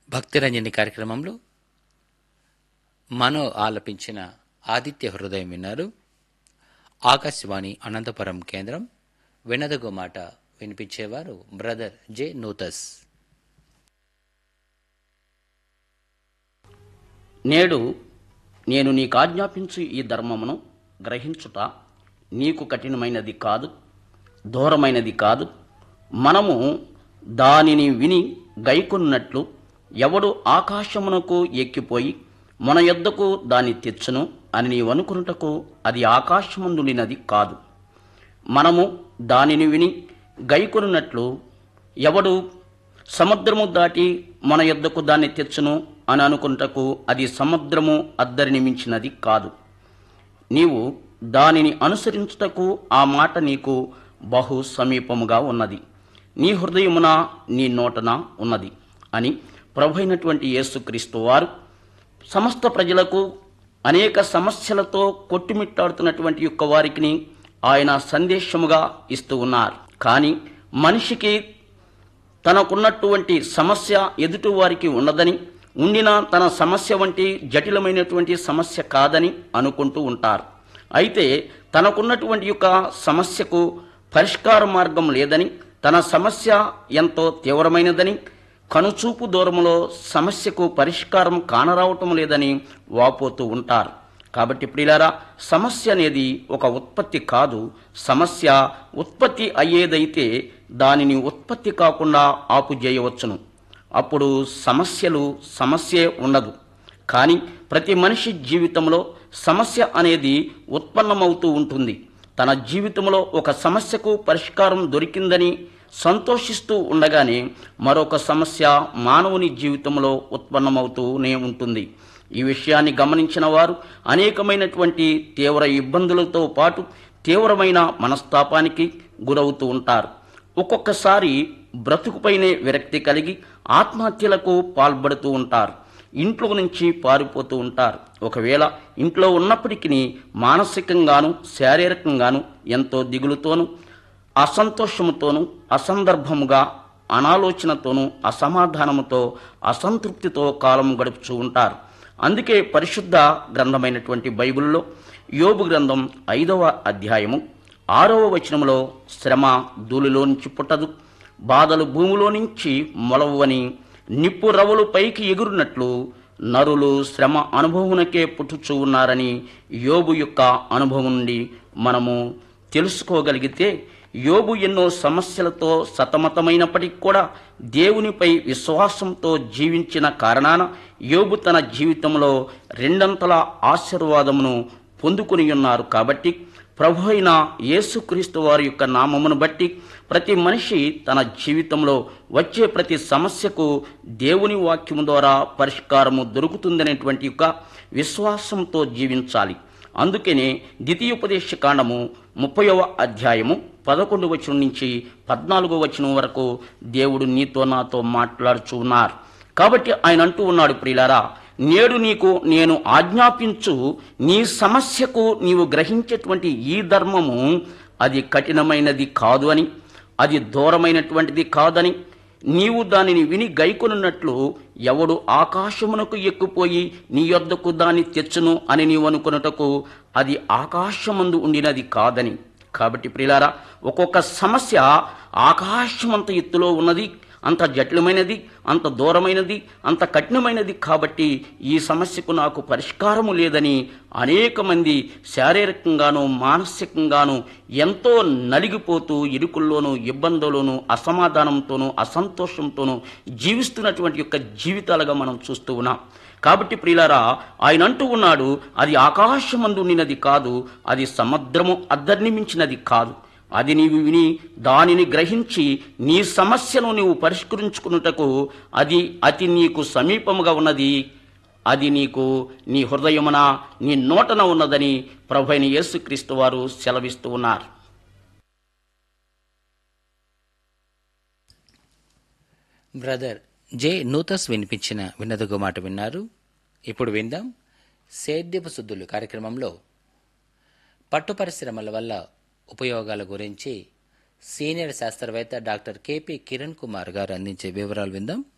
భక్తిరంజని కార్యక్రమంలో మనో ఆలపించిన ఆదిత్య హృదయం విన్నారు ఆకాశవాణి అనంతపురం కేంద్రం వినదగు మాట వినిపించేవారు బ్రదర్ జె నూతస్ నేడు నేను నీకు ఆజ్ఞాపించు ఈ ధర్మమును గ్రహించుట నీకు కఠినమైనది కాదు దూరమైనది కాదు మనము దానిని విని గైకొన్నట్లు ఎవడు ఆకాశమునకు ఎక్కిపోయి మన యొద్దకు దాన్ని తెచ్చును అని నీవనుకున్నటకు అది ఆకాశమందుండినది కాదు మనము దానిని విని గైకొనున్నట్లు ఎవడు సముద్రము దాటి మన యొద్దకు దాన్ని తెచ్చును అని అనుకుంటకు అది సముద్రము అద్దరిని మించినది కాదు నీవు దానిని అనుసరించుటకు ఆ మాట నీకు బహు సమీపముగా ఉన్నది నీ హృదయమున నీ నోటన ఉన్నది అని ప్రభైనటువంటి యేసుక్రీస్తు వారు సమస్త ప్రజలకు అనేక సమస్యలతో కొట్టుమిట్టాడుతున్నటువంటి యొక్క వారికి ఆయన సందేశముగా ఇస్తూ ఉన్నారు కానీ మనిషికి తనకున్నటువంటి సమస్య ఎదుటి వారికి ఉన్నదని ఉండిన తన సమస్య వంటి జటిలమైనటువంటి సమస్య కాదని అనుకుంటూ ఉంటారు అయితే తనకున్నటువంటి యొక్క సమస్యకు పరిష్కార మార్గం లేదని తన సమస్య ఎంతో తీవ్రమైనదని కనుచూపు దూరంలో సమస్యకు పరిష్కారం కానరావటం లేదని వాపోతూ ఉంటారు కాబట్టి ప్రియులారా సమస్య అనేది ఒక ఉత్పత్తి కాదు సమస్య ఉత్పత్తి అయ్యేదైతే దానిని ఉత్పత్తి కాకుండా ఆపు చేయవచ్చును అప్పుడు సమస్యలు సమస్యే ఉండదు కానీ ప్రతి మనిషి జీవితంలో సమస్య అనేది ఉత్పన్నమవుతూ ఉంటుంది తన జీవితంలో ఒక సమస్యకు పరిష్కారం దొరికిందని సంతోషిస్తూ ఉండగానే మరొక సమస్య మానవుని జీవితంలో ఉత్పన్నమవుతూనే ఉంటుంది ఈ విషయాన్ని గమనించిన వారు అనేకమైనటువంటి తీవ్ర ఇబ్బందులతో పాటు తీవ్రమైన మనస్తాపానికి గురవుతూ ఉంటారు ఒక్కొక్కసారి బ్రతుకుపైనే విరక్తి కలిగి ఆత్మహత్యలకు పాల్పడుతూ ఉంటారు ఇంట్లో నుంచి పారిపోతూ ఉంటారు ఒకవేళ ఇంట్లో ఉన్నప్పటికీ మానసికంగాను శారీరకంగాను ఎంతో దిగులుతోనూ అసంతోషముతోనూ అసందర్భముగా అనాలోచనతోనూ అసమాధానముతో అసంతృప్తితో కాలం గడుపుతూ ఉంటారు అందుకే పరిశుద్ధ గ్రంథమైనటువంటి బైబిల్లో యోబు గ్రంథం ఐదవ అధ్యాయము ఆరవ వచనములో శ్రమ ధూళిలో నుంచి పుట్టదు బాధలు భూమిలో నుంచి మొలవని నిప్పు రవ్వలు పైకి ఎగురున్నట్లు నరులు శ్రమ అనుభవమునకే పుట్టుచూ ఉన్నారని యోబు యొక్క అనుభవం నుండి మనము తెలుసుకోగలిగితే యోబు ఎన్నో సమస్యలతో సతమతమైనప్పటికీ కూడా దేవునిపై విశ్వాసంతో జీవించిన కారణాన యోబు తన జీవితంలో రెండంతల ఆశీర్వాదమును పొందుకుని ఉన్నారు కాబట్టి ప్రభు అయిన యేసుక్రీస్తు వారి యొక్క నామమును బట్టి ప్రతి మనిషి తన జీవితంలో వచ్చే ప్రతి సమస్యకు దేవుని వాక్యము ద్వారా పరిష్కారము దొరుకుతుందనేటువంటి యొక్క విశ్వాసంతో జీవించాలి అందుకనే ద్వితీయోపదేశ కాండము ముప్పైవ అధ్యాయము పదకొండు వచనం నుంచి పద్నాలుగో వచనం వరకు దేవుడు నీతో నాతో మాట్లాడుచు ఉన్నారు కాబట్టి ఆయన అంటూ ఉన్నాడు ప్రియులారా నేడు నీకు నేను ఆజ్ఞాపించు నీ సమస్యకు నీవు గ్రహించేటువంటి ఈ ధర్మము అది కఠినమైనది కాదు అని అది దూరమైనటువంటిది కాదని నీవు దానిని విని గైకొనున్నట్లు ఎవడు ఆకాశమునకు ఎక్కుపోయి నీ యొద్దకు దాన్ని తెచ్చును అని నీవు అనుకున్నటకు అది ఆకాశమందు ఉండినది కాదని కాబట్టి ప్రియులారా ఒక్కొక్క సమస్య ఆకాశమంత ఎత్తులో ఉన్నది అంత జటిలమైనది అంత దూరమైనది అంత కఠినమైనది కాబట్టి ఈ సమస్యకు నాకు పరిష్కారము లేదని అనేక మంది శారీరకంగాను మానసికంగాను ఎంతో నలిగిపోతూ ఇరుకుల్లోనూ ఇబ్బందుల్లోనూ అసమాధానంతోనూ అసంతోషంతోనూ జీవిస్తున్నటువంటి యొక్క జీవితాలుగా మనం చూస్తూ ఉన్నాం కాబట్టి ప్రియులారా ఆయన అంటూ ఉన్నాడు అది ఆకాశమందుండినది కాదు అది సముద్రము అద్దరిని మించినది కాదు అది నీవు విని దానిని గ్రహించి నీ సమస్యను నీవు పరిష్కరించుకున్నటకు అది అతి నీకు సమీపముగా ఉన్నది అది నీకు నీ హృదయమున నీ నోటన ఉన్నదని ప్రభైన యేసుక్రీస్తు వారు సెలవిస్తూ ఉన్నారు బ్రదర్ జె నూతస్ వినిపించిన వినదగు మాట విన్నారు ఇప్పుడు విందాం సేద్యపు శుద్ధులు కార్యక్రమంలో పట్టు పరిశ్రమల వల్ల ఉపయోగాల గురించి సీనియర్ శాస్త్రవేత్త డాక్టర్ కెపి కిరణ్ కుమార్ గారు అందించే వివరాలు విందాం